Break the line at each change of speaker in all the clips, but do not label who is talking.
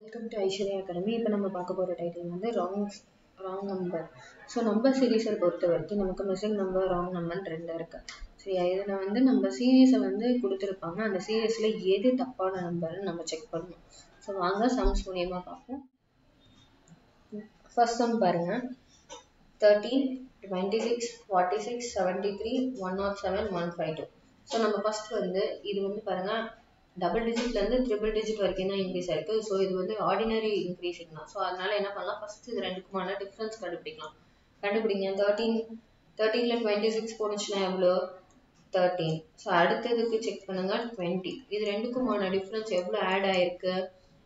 welcome to Aishwarya academy இப்போ நம்ம பார்க்க போகிற டைட்டில் வந்து wrong wrong number so number சீரீஸை பொறுத்த வரைக்கும் நமக்கு மிஸ்ஸிங் நம்பர் ராங் நம்பர் ரெண்டு இருக்கு சரியா இதில் வந்து நம்ம சீரீஸை வந்து கொடுத்துருப்பாங்க அந்த சீரீஸில் எது தப்பான நம்பர்னு நம்ம செக் பண்ணணும் ஸோ வாங்க சம்ஸ் மூலியமாக பார்ப்போம் ஃபர்ஸ்ட் சம் பாருங்க thirteen twenty six forty six seventy three one nought seven one five two so நம்ம ஃபர்ஸ்ட் வந்து இது வந்து பாருங்க டபுள் டிஜிட்லேருந்து ட்ரிபிள் டிஜிட் வரைக்கும் தான் இன்க்ரீஸ் ஆயிருக்கு ஸோ இது வந்து ஆர்டினரி இன்க்ரீஸிங் தான் ஸோ அதனால என்ன பண்ணலாம் ஃபர்ஸ்ட் இது ரெண்டுக்குமான டிஃப்ரென்ஸ் கண்டுபிடிக்கலாம் கண்டுபிடிங்க தேர்ட்டீன் தேர்ட்டீனில் டுவெண்ட்டி சிக்ஸ் போனுச்சுன்னா எவ்வளோ தேர்ட்டீன் ஸோ அடுத்ததுக்கு செக் பண்ணுங்க டுவெண்ட்டி இது ரெண்டுக்குமான டிஃப்ரென்ஸ் எவ்வளோ ஆட் ஆயிருக்கு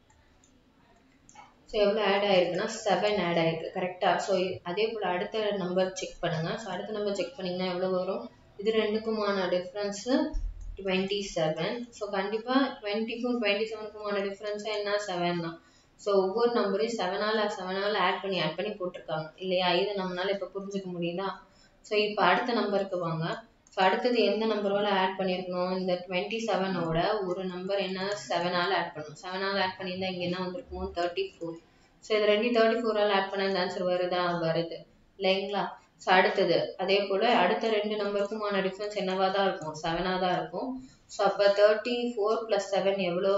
ஸோ எவ்வளோ ஆட் ஆயிருக்குன்னா செவன் ஆட் ஆயிருக்கு கரெக்டாக ஸோ அதே போல் அடுத்த நம்பர் செக் பண்ணுங்க ஸோ அடுத்த நம்பர் செக் பண்ணிங்கன்னா எவ்வளோ வரும் இது ரெண்டுக்குமான டிஃப்ரென்ஸு டுவெண்ட்டி செவன் ஸோ கண்டிப்பாக டுவெண்ட்டிக்கும் டுவெண்ட்டி செவனுக்குமான டிஃப்ரென்ஸாக என்ன செவன் தான் ஸோ ஒவ்வொரு நம்பரையும் செவனால் செவனால் ஆட் பண்ணி ஆட் பண்ணி போட்டிருக்காங்க இல்லையா இதை நம்மளால இப்போ புரிஞ்சுக்க முடியுதா ஸோ இப்போ அடுத்த நம்பருக்கு வாங்க ஸோ அடுத்தது எந்த நம்பரோட ஆட் பண்ணியிருக்கணும் இந்த டுவெண்ட்டி செவனோட ஒரு நம்பர் என்ன செவனால் ஆட் பண்ணணும் செவனால் ஆட் பண்ணியிருந்தா இங்கே என்ன வந்திருக்கும் தேர்ட்டி ஃபோர் ஸோ இது ரெண்டு தேர்ட்டி ஃபோரால் ஆட் பண்ண இந்த ஆன்சர் வருதா வருது இல்லைங்களா ஸோ அடுத்தது அதே போல் அடுத்த ரெண்டு நம்பருக்குமான டிஃப்ரென்ஸ் என்னவா தான் இருக்கும் செவனாக தான் இருக்கும் ஸோ அப்போ தேர்ட்டி ஃபோர் ப்ளஸ் செவன் எவ்வளோ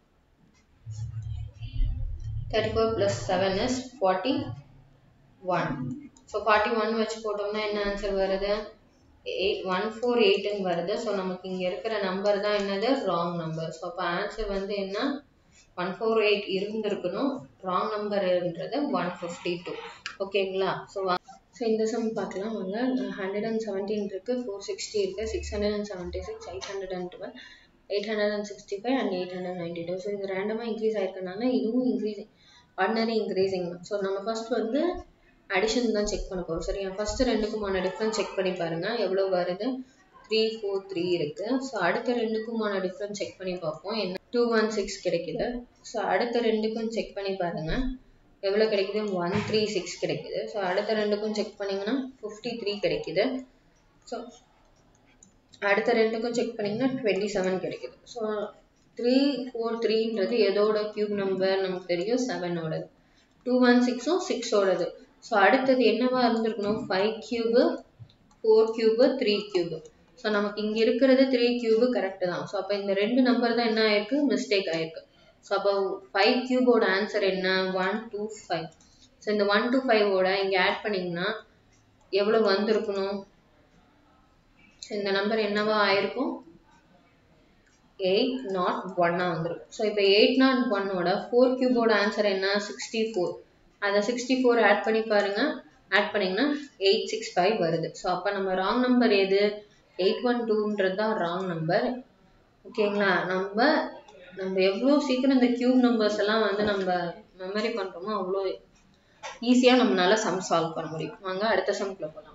thirty four plus seven is forty one so forty one வச்சு போட்டோம்னா என்ன ஆன்சர் வருது எயிட் ஒன் ஃபோர் எயிட்டுன்னு வருது ஸோ நமக்கு இங்கே இருக்கிற நம்பர் தான் என்னது ராங் நம்பர் ஸோ அப்போ ஆன்சர் வந்து என்ன ஒன் ஃபோர் எயிட் இருந்திருக்கணும் ராங் நம்பர்ன்றது ஒன் ஃபிஃப்டி டூ ஓகேங்களா ஸோ ஸோ இந்த சம் பார்க்கலாம் வாங்க ஹண்ட்ரட் அண்ட் செவன்டீன் இருக்குது ஃபோர் சிக்ஸ்டி இருக்குது six hundred and seventy six eight hundred and twelve eight hundred and sixty five and eight hundred ninety two so இது ரேண்டமாக increase ஆயிருக்கனால இதுவும் இன்க்ரீஸிங் ஆர்டினரி இன்க்ரீஸிங் ஸோ நம்ம first வந்து addition தான் check பண்ண போகிறோம் சரியா ஃபர்ஸ்ட் ரெண்டுக்குமான டிஃப்ரென்ஸ் செக் பண்ணி பாருங்க எவ்வளோ வருது த்ரீ ஃபோர் த்ரீ இருக்கு ஸோ அடுத்த ரெண்டுக்குமான டிஃப்ரென்ஸ் செக் பண்ணி பார்ப்போம் என்ன டூ ஒன் சிக்ஸ் கிடைக்குது ஸோ அடுத்த ரெண்டுக்கும் செக் பண்ணி பாருங்க எவ்வளோ கிடைக்குது ஒன் த்ரீ சிக்ஸ் கிடைக்குது ஸோ அடுத்த ரெண்டுக்கும் செக் பண்ணிங்கன்னா ஃபிஃப்டி த்ரீ கிடைக்குது ஸோ அடுத்த ரெண்டுக்கும் செக் பண்ணிங்கன்னா டுவெண்ட்டி செவன் கிடைக்குது ஸோ த்ரீ ஃபோர் த்ரீன்றது எதோட கியூப் நம்பர் நமக்கு தெரியும் செவனோடது டூ ஒன் சிக்ஸும் சிக்ஸோடது ஸோ அடுத்தது என்னவா இருந்திருக்கணும் five cube four cube three cube so நமக்கு இங்கே இருக்கிறது த்ரீ கியூபு கரெக்டு தான் ஸோ அப்போ இந்த ரெண்டு நம்பர் தான் என்ன ஆயிருக்கு மிஸ்டேக் ஆயிருக்கு ஸோ அப்போ ஃபைவ் கியூபோட ஆன்சர் என்ன ஒன் டூ ஃபைவ் ஸோ இந்த ஒன் டூ ஃபைவோட இங்கே ஆட் பண்ணிங்கன்னா எவ்வளோ வந்திருக்கணும் ஸோ இந்த நம்பர் என்னவா ஆயிருக்கும் எயிட் நாட் ஒன்னாக வந்திருக்கும் ஸோ இப்போ எயிட் நாட் ஒன்னோட ஃபோர் கியூபோட ஆன்சர் என்ன சிக்ஸ்டி ஃபோர் அதை சிக்ஸ்டி ஃபோர் ஆட் பண்ணி பாருங்க ஆட் பண்ணிங்கன்னா எயிட் சிக்ஸ் ஃபைவ் வருது ஸோ அப்போ நம்ம ராங் நம்பர் எது எயிட் ஒன் டூன்றது தான் ராங் நம்பர் ஓகேங்களா நம்ம நம்ம எவ்வளோ சீக்கிரம் இந்த கியூப் நம்பர்ஸ் எல்லாம் வந்து நம்ம மெமரி பண்ணுறோமோ அவ்வளோ ஈஸியாக நம்மளால சம் சால்வ் பண்ண முடியும் வாங்க அடுத்த சம்குள்ள போகலாம்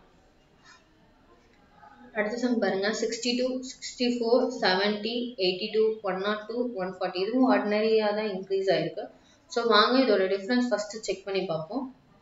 அடுத்த சம் பாருங்க sixty two sixty four seventy eighty two one nought two one forty இதுவும் ஆர்டினரியாக தான் இன்க்ரீஸ் ஆயிருக்கு ஸோ வாங்க இதோட டிஃப்ரென்ஸ் ஃபஸ்ட்டு செக் பண்ணி பார்ப்போம்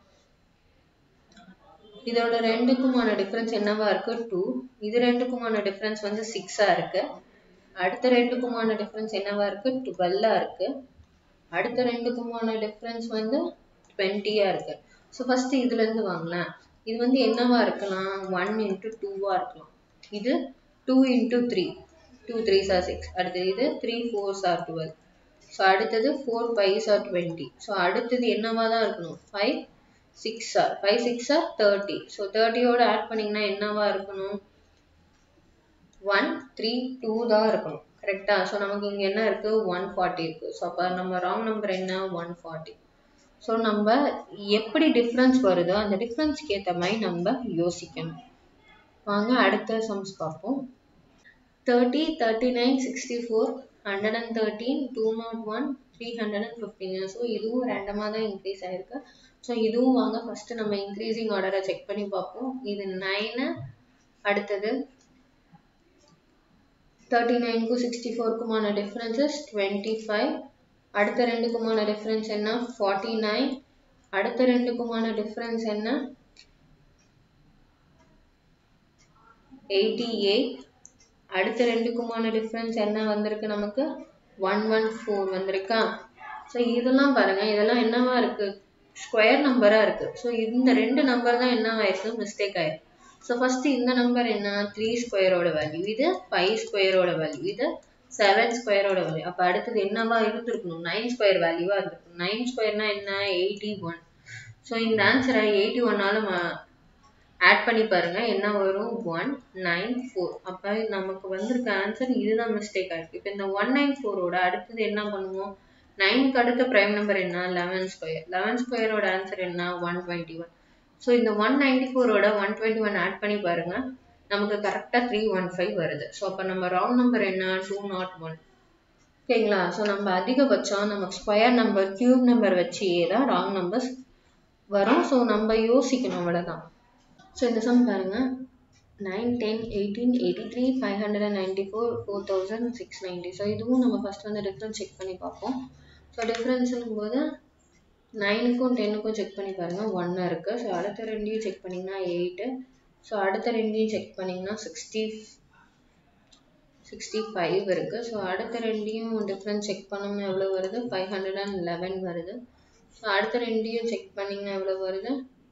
இதோட ரெண்டுக்குமான டிஃப்ரென்ஸ் என்னவா இருக்கு டூ இது ரெண்டுக்குமான டிஃப்ரென்ஸ் வந்து சிக்ஸா இருக்கு அடுத்த ரெண்டுக்குமான டிஃப்ரென்ஸ் என்னவா இருக்கு டுவெல்லா இருக்கு அடுத்த ரெண்டுக்குமான டிஃப்ரென்ஸ் வந்து டுவெண்ட்டியா இருக்கு ஸோ ஃபர்ஸ்ட் இதுல இருந்து வாங்கலாம் இது வந்து என்னவா இருக்கலாம் ஒன் இன்ட்டு டூவா இருக்கலாம் இது two into three two three sir six அடுத்தது இது three four sir twelve so அடுத்தது four five are twenty so அடுத்தது என்னவா தான் இருக்கணும் five six are five six are thirty so தேர்ட்டியோட ஆட் பண்ணிங்கன்னா என்னவா இருக்கணும் ஒன் த்ரீ டூ தான் இருக்கணும் கரெக்டா ஸோ நமக்கு இங்கே என்ன இருக்கு ஒன் ஃபார்ட்டி இருக்கு ஸோ அப்போ நம்ம ராங் நம்பர் என்ன ஒன் ஃபார்ட்டி ஸோ நம்ம எப்படி டிஃப்ரென்ஸ் வருதோ அந்த டிஃப்ரென்ஸ்க்கு ஏற்ற மாதிரி நம்ம யோசிக்கணும் வாங்க அடுத்த சம்ஸ் பார்ப்போம் thirty thirty nine sixty four hundred and thirteen two nought one three hundred and fifteen so இதுவும் ரேண்டமாக தான் இன்க்ரீஸ் ஆயிருக்கு ஸோ இதுவும் வாங்க ஃபஸ்ட்டு நம்ம இன்க்ரீசிங் ஆர்டரை செக் பண்ணி பார்ப்போம் இது நைனு அடுத்தது தேர்ட்டி நைனுக்கும் சிக்ஸ்டி ஃபோருக்குமான டிஃப்ரென்சஸ் டுவெண்ட்டி ஃபைவ் அடுத்த ரெண்டுக்குமான டிஃப்ரென்ஸ் என்ன ஃபார்ட்டி நைன் அடுத்த ரெண்டுக்குமான டிஃப்ரென்ஸ் என்ன எயிட்டி எயிட் அடுத்த ரெண்டுக்குமான டிஃப்ரென்ஸ் என்ன வந்திருக்கு நமக்கு ஒன் ஒன் ஃபோர் வந்திருக்கா ஸோ இதெல்லாம் பாருங்க இதெல்லாம் என்னவா இருக்கு ஸ்கொயர் நம்பரா இருக்கு ஸோ இந்த ரெண்டு நம்பர் தான் என்னவாயிருக்கு மிஸ்டேக் ஆயிருக்கு ஸோ ஃபர்ஸ்ட் இந்த நம்பர் என்ன த்ரீ ஸ்கொயரோட வேல்யூ இது ஃபைவ் ஸ்கொயரோட வேல்யூ இது செவன் ஸ்கொயரோட வேல்யூ அப்போ அடுத்தது என்னவா இருந்திருக்கணும் நைன் ஸ்கொயர் வேல்யூவா இருந்திருக்கும் நைன் ஸ்கொயர்னா என்ன எயிட்டி ஒன் ஸோ இந்த ஆன்சரை எயிட்டி ஒன்னால ஆட் பண்ணி பாருங்க என்ன வரும் ஒன் நைன் ஃபோர் அப்போ நமக்கு வந்திருக்க ஆன்சர் இதுதான் மிஸ்டேக் ஆயிருக்கு இப்போ இந்த ஒன் நைன் ஃபோரோட அடுத்தது என்ன பண்ணுவோம் நைனுக்கு அடுத்த ப்ரைம் நம்பர் என்ன லெவன் ஸ்கொயர் லெவன் ஸ்கொயரோட ஆன்சர் என்ன ஒன் டுவெண்ட்டி ஒன் ஸோ இந்த ஒன் நைன்டி ஃபோரோட ஒன் டுவெண்ட்டி ஒன் ஆட் பண்ணி பாருங்க நமக்கு கரெக்டாக த்ரீ ஒன் ஃபைவ் வருது ஸோ அப்போ நம்ம ராங் நம்பர் என்ன டூ நாட் ஒன் ஓகேங்களா ஸோ நம்ம அதிகபட்சம் நமக்கு ஸ்கொயர் நம்பர் கியூப் நம்பர் வச்சே தான் ராங் நம்பர்ஸ் வரும் ஸோ நம்ம யோசிக்கணும் அவ்வளோதான் ஸோ இந்த சம் பாருங்க nine ten eighteen eighty three five hundred and ninety four four thousand six ninety so இதுவும் நம்ம ஃபர்ஸ்ட் வந்து டிஃப்ரென்ஸ் செக் பண்ணி பார்ப்போம் ஸோ டிஃப்ரென்ஸுங்கும் போது நைனுக்கும் டென்னுக்கும் செக் பண்ணி பாருங்கள் ஒன்று இருக்குது ஸோ அடுத்த ரெண்டையும் செக் பண்ணிங்கன்னா எயிட்டு ஸோ அடுத்த ரெண்டையும் செக் பண்ணிங்கன்னா சிக்ஸ்டி சிக்ஸ்டி ஃபைவ் இருக்குது ஸோ அடுத்த ரெண்டையும் டிஃப்ரென்ஸ் செக் பண்ணோம்னா எவ்வளோ வருது ஃபைவ் ஹண்ட்ரட் அண்ட் லெவன் வருது ஸோ அடுத்த ரெண்டையும் செக் பண்ணிங்கன்னா எவ்வளோ வருது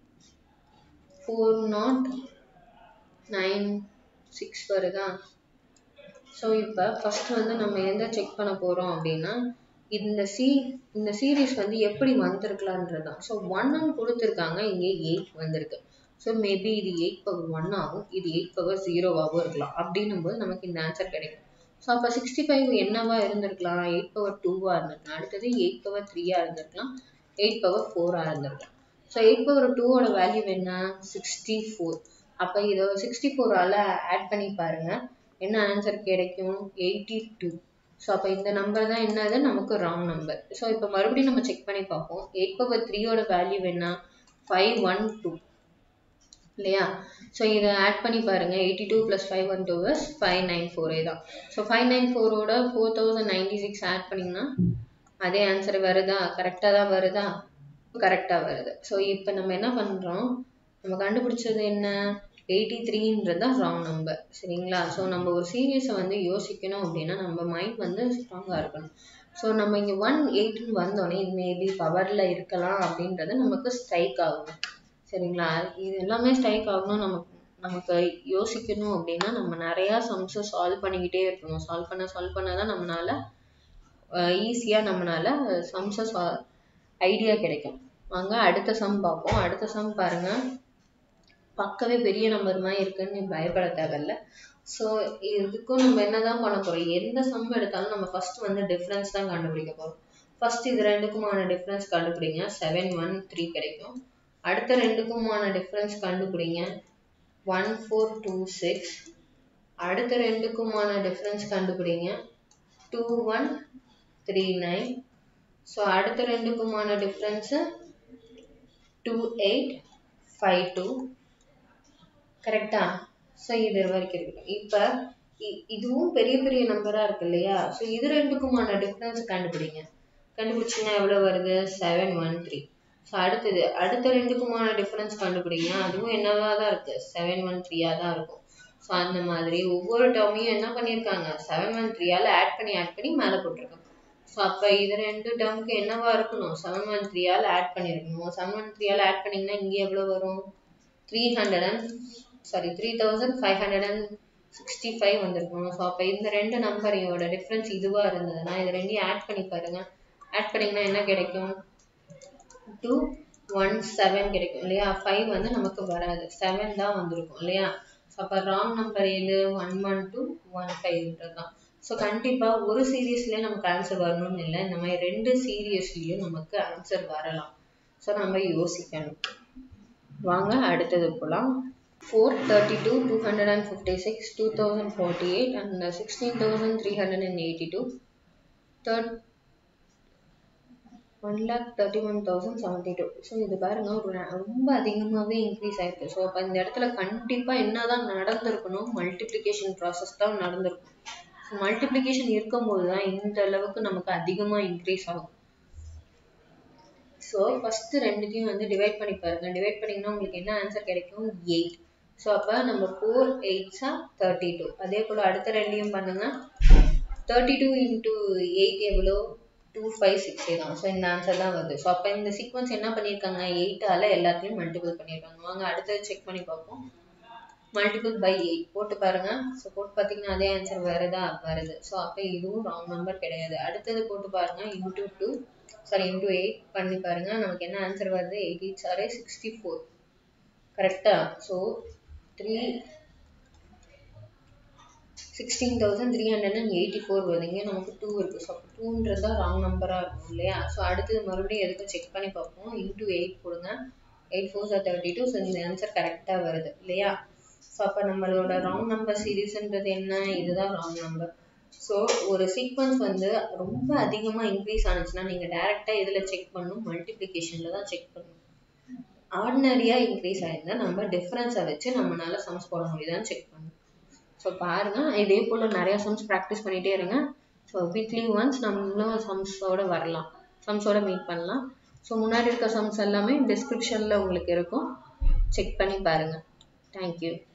ஃபோர் நாட் நைன் சிக்ஸ் வருதா ஸோ இப்போ ஃபர்ஸ்ட் வந்து நம்ம எந்த செக் பண்ண போகிறோம் அப்படின்னா இந்த சி இந்த சீரீஸ் வந்து எப்படி வந்திருக்கலான்றது தான் ஸோ ஒன்னு கொடுத்துருக்காங்க இங்கே எயிட் வந்திருக்கு ஸோ மேபி இது எயிட் பவர் ஒன் ஆகும் இது எயிட் பவர் ஜீரோவாகவும் இருக்கலாம் அப்படின்னும் போது நமக்கு இந்த ஆன்சர் கிடைக்கும் ஸோ அப்போ சிக்ஸ்டி ஃபைவ் என்னவா இருந்திருக்கலாம் எயிட் பவர் டூவாக இருந்திருக்கலாம் அடுத்தது எயிட் பவர் த்ரீயாக இருந்திருக்கலாம் எயிட் பவர் ஃபோராக இருந்திருக்கலாம் ஸோ எயிட் பவர் டூவோட வேல்யூ என்ன சிக்ஸ்டி ஃபோர் அப்போ இதை சிக்ஸ்டி ஃபோரால் ஆட் பண்ணி பாருங்க என்ன ஆன்சர் கிடைக்கும் எயிட்டி டூ ஸோ அப்போ இந்த நம்பர் தான் என்னது நமக்கு ராங் நம்பர் ஸோ இப்போ மறுபடியும் நம்ம செக் பண்ணி பார்ப்போம் எயிட் பவர் த்ரீயோட வேல்யூ என்ன ஃபைவ் ஒன் டூ இல்லையா ஸோ இதை ஆட் பண்ணி பாருங்க eighty two plus five one two is five nine ஃபோரே தான் ஸோ ஃபைவ் நைன் ஃபோரோட four thousand ninety six add பண்ணிங்கன்னா அதே ஆன்சர் வருதா கரெக்டாக தான் வருதா கரெக்டாக வருது ஸோ இப்போ நம்ம என்ன பண்ணுறோம் நம்ம கண்டுபிடிச்சது என்ன எயிட்டி த்ரீன்றது தான் ராங் நம்பர் சரிங்களா ஸோ நம்ம ஒரு சீரியஸை வந்து யோசிக்கணும் அப்படின்னா நம்ம மைண்ட் வந்து ஸ்ட்ராங்காக இருக்கணும் ஸோ நம்ம இங்கே ஒன் எயிட்னு வந்தோடனே இது மேபி பவரில் இருக்கலாம் அப்படின்றது நமக்கு ஸ்ட்ரைக் ஆகும் சரிங்களா இது எல்லாமே ஸ்ட்ரைக் ஆகணும் நமக்கு நமக்கு யோசிக்கணும் அப்படின்னா நம்ம நிறையா சம்ஸை சால்வ் பண்ணிக்கிட்டே இருக்கணும் சால்வ் பண்ண சால்வ் பண்ண தான் நம்மளால ஈஸியாக நம்மளால சம்ஸை சா ஐடியா கிடைக்கும் வாங்க அடுத்த சம் பார்ப்போம் அடுத்த சம் பாருங்க பார்க்கவே பெரிய நம்பர் மாதிரி இருக்குன்னு பயப்பட தேவையில்ல ஸோ இதுக்கும் நம்ம என்னதான் பண்ண போறோம் எந்த சம் எடுத்தாலும் நம்ம ஃபர்ஸ்ட் வந்து டிஃப்ரென்ஸ் தான் கண்டுபிடிக்க போறோம் ஃபர்ஸ்ட் இது ரெண்டுக்குமான டிஃப்ரென்ஸ் கண்டுபிடிங்க செவன் ஒன் த்ரீ கிடைக்கும் அடுத்த ரெண்டுக்குமான டிஃப்ரென்ஸ் கண்டுபிடிங்க ஒன் ஃபோர் டூ சிக்ஸ் அடுத்த ரெண்டுக்குமான டிஃப்ரென்ஸ் கண்டுபிடிங்க two one three nine so அடுத்த ரெண்டுக்குமான difference two eight five two கரெக்டா ஸோ இது வரைக்கும் இருக்கட்டும் இப்போ இதுவும் பெரிய பெரிய நம்பராக இருக்கு இல்லையா ஸோ இது ரெண்டுக்குமான டிஃப்ரென்ஸ் கண்டுபிடிங்க கண்டுபிடிச்சிங்கன்னா எவ்வளோ வருது செவன் ஒன் த்ரீ ஸோ அடுத்தது அடுத்த ரெண்டுக்குமான டிஃப்ரென்ஸ் கண்டுபிடிங்க அதுவும் என்னவா தான் இருக்கு செவன் ஒன் த்ரீயாக தான் இருக்கும் ஸோ அந்த மாதிரி ஒவ்வொரு டேர்மையும் என்ன பண்ணியிருக்காங்க செவன் ஒன் த்ரீயால் ஆட் பண்ணி ஆட் பண்ணி மேலே போட்டிருக்காங்க ஸோ அப்போ இது ரெண்டு டேர்முக்கு என்னவா இருக்கணும் செவன் ஒன் த்ரீயால் ஆட் பண்ணியிருக்கணும் செவன் ஒன் த்ரீயால் ஆட் பண்ணிங்கன்னா இங்கே எவ்வளோ வரும் three hundred and sorry three thousand five hundred and sixty five வந்திருக்கணும் ஸோ அப்போ இந்த ரெண்டு நம்பரையோட டிஃப்ரென்ஸ் இதுவாக இருந்ததுன்னா இது ரெண்டையும் ஆட் பண்ணி பாருங்க ஆட் பண்ணிங்கன்னா என்ன கிடைக்கும் டூ ஒன் செவன் கிடைக்கும் இல்லையா ஃபைவ் வந்து நமக்கு வராது செவன் தான் வந்திருக்கும் இல்லையா ஸோ அப்போ ராங் நம்பர் எது ஒன் ஒன் டூ ஒன் ஃபைவ்ன்றது தான் ஸோ கண்டிப்பாக ஒரு சீரியஸ்லேயே நமக்கு ஆன்சர் வரணும்னு இல்லை இந்த மாதிரி ரெண்டு சீரியஸ்லேயும் நமக்கு ஆன்சர் வரலாம் ஸோ நம்ம யோசிக்கணும் வாங்க அடுத்தது போகலாம் four thirty two two hundred and fifty six two thousand forty eight and sixteen thousand three hundred and eighty two third one lakh thirty one thousand seventy two so இது பாருங்க ஒரு ரொம்ப அதிகமாகவே இன்க்ரீஸ் ஆயிருக்கு ஸோ அப்போ இந்த இடத்துல கண்டிப்பாக என்ன தான் நடந்திருக்கணும் மல்டிப்ளிகேஷன் ப்ராசஸ் தான் நடந்திருக்கும் ஸோ மல்டிப்ளிகேஷன் இருக்கும்போது தான் இந்த அளவுக்கு நமக்கு அதிகமாக இன்க்ரீஸ் ஆகும் ஸோ ஃபஸ்ட்டு ரெண்டுத்தையும் வந்து டிவைட் பண்ணி பாருங்க டிவைட் பண்ணிங்கன்னா உங்களுக்கு என்ன ஆன்சர் கிடைக்கும் எயிட் ஸோ அப்போ நம்ம ஃபோர் எயிட்ஸா தேர்ட்டி டூ அதே போல் அடுத்த ரெண்டையும் பண்ணுங்க தேர்ட்டி டூ இன்ட்டு எயிட் எவ்வளோ டூ ஃபைவ் சிக்ஸ் தான் ஸோ இந்த ஆன்சர் தான் வருது ஸோ அப்போ இந்த சீக்வன்ஸ் என்ன பண்ணியிருக்காங்க எயிட்டால் எல்லாத்தையும் மல்டிபிள் பண்ணியிருக்காங்க வாங்க அடுத்தது செக் பண்ணி பார்ப்போம் மல்டிபிள் பை எயிட் போட்டு பாருங்க ஸோ போட்டு பார்த்தீங்கன்னா அதே ஆன்சர் வருதா வருது ஸோ அப்போ இதுவும் ராங் நம்பர் கிடையாது அடுத்தது போட்டு பாருங்க into two sorry into eight பண்ணி பாருங்க நமக்கு என்ன ஆன்சர் வருது எயிட் எயிட் சாரே சிக்ஸ்டி ஃபோர் கரெக்டா so three sixteen thousand three hundred and eighty four வருது இங்கே நமக்கு டூ இருக்குது ஸோ அப்போ டூன்றது தான் ராங் நம்பராக இருக்கும் இல்லையா ஸோ அடுத்தது மறுபடியும் எதுக்கும் செக் பண்ணி பார்ப்போம் இன்டூ எயிட் போடுங்க eight four sir thirty two so இந்த ஆன்சர் கரெக்டாக வருது இல்லையா ஸோ அப்போ நம்மளோட ராங் நம்பர் சீரீஸ்ன்றது என்ன இதுதான் ராங் நம்பர் ஸோ ஒரு சீக்வன்ஸ் வந்து ரொம்ப அதிகமாக இன்க்ரீஸ் ஆனிச்சுன்னா நீங்கள் டேரெக்டாக இதில் செக் பண்ணணும் மல்டிப்ளிகேஷனில் தான் செக் பண்ணணும் ஆர்டினரியாக இன்க்ரீஸ் ஆயிருந்தா நம்ம டிஃப்ரென்ஸை வச்சு நம்மளால சம்ஸ் போட முடியுதான்னு செக் பண்ணணும் ஸோ பாருங்க இதே போல் நிறைய சம்ஸ் ப்ராக்டிஸ் பண்ணிகிட்டே இருங்க ஸோ வீக்லி ஒன்ஸ் நம்மளும் சம்ஸோட வரலாம் சம்ஸோட மீட் பண்ணலாம் ஸோ முன்னாடி இருக்க சம்ஸ் எல்லாமே டிஸ்கிரிப்ஷனில் உங்களுக்கு இருக்கும் செக் பண்ணி பாருங்கள் தேங்க்யூ